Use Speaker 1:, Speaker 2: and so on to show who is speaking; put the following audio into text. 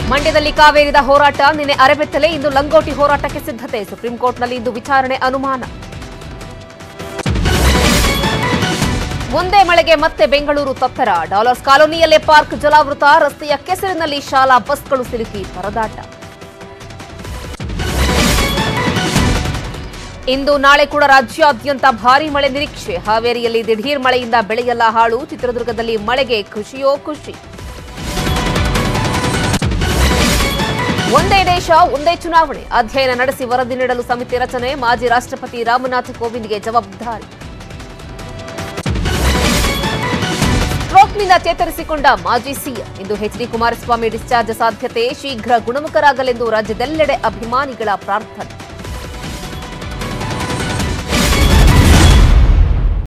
Speaker 1: ಮಂಡ್ಯದಲ್ಲಿ ಕಾವೇರಿದ ಹೋರಾಟ ನಿನ್ನೆ ಅರೆಬೆತ್ತಲೆ ಇಂದು ಲಂಗೋಟಿ ಹೋರಾಟಕ್ಕೆ ಸಿದ್ಧತೆ ಸುಪ್ರೀಂ ಕೋರ್ಟ್ನಲ್ಲಿ ಇಂದು ವಿಚಾರಣೆ ಅನುಮಾನ ಮುಂದೆ ಮಳೆಗೆ ಮತ್ತೆ ಬೆಂಗಳೂರು ತತ್ತರ ಡಾಲರ್ಸ್ ಕಾಲೋನಿಯಲ್ಲೇ ಪಾರ್ಕ್ ಜಲಾವೃತ ರಸ್ತೆಯ ಕೆಸರಿನಲ್ಲಿ ಶಾಲಾ ಬಸ್ಗಳು ಸಿಲುಕಿ ಪರದಾಟ ಇಂದು ನಾಳೆ ಕೂಡ ರಾಜ್ಯಾದ್ಯಂತ ಭಾರೀ ಮಳೆ ನಿರೀಕ್ಷೆ ಹಾವೇರಿಯಲ್ಲಿ ದಿಢೀರ್ ಮಳೆಯಿಂದ ಬೆಳೆಯೆಲ್ಲ ಹಾಳು ಚಿತ್ರದುರ್ಗದಲ್ಲಿ ಮಳೆಗೆ ಖುಷಿಯೋ ಖುಷಿ ಒಂದೇ ದೇಶ ಒಂದೇ ಚುನಾವಣೆ ಅಧ್ಯಯನ ನಡೆಸಿ ವರದಿ ನೀಡಲು ಸಮಿತಿ ರಚನೆ ಮಾಜಿ ರಾಷ್ಟ್ರಪತಿ ರಾಮನಾಥ್ ಕೋವಿಂದ್ಗೆ ಜವಾಬ್ದಾರಿ ಸ್ಟ್ರೋಕ್ನಿಂದ ಚೇತರಿಸಿಕೊಂಡ ಮಾಜಿ ಸಿಎಂ ಇಂದು ಎಚ್ಡಿ ಕುಮಾರಸ್ವಾಮಿ ಡಿಸ್ಚಾರ್ಜ್ ಸಾಧ್ಯತೆ ಶೀಘ್ರ ಗುಣಮುಖರಾಗಲೆಂದು ರಾಜ್ಯದೆಲ್ಲೆಡೆ ಅಭಿಮಾನಿಗಳ ಪ್ರಾರ್ಥನೆ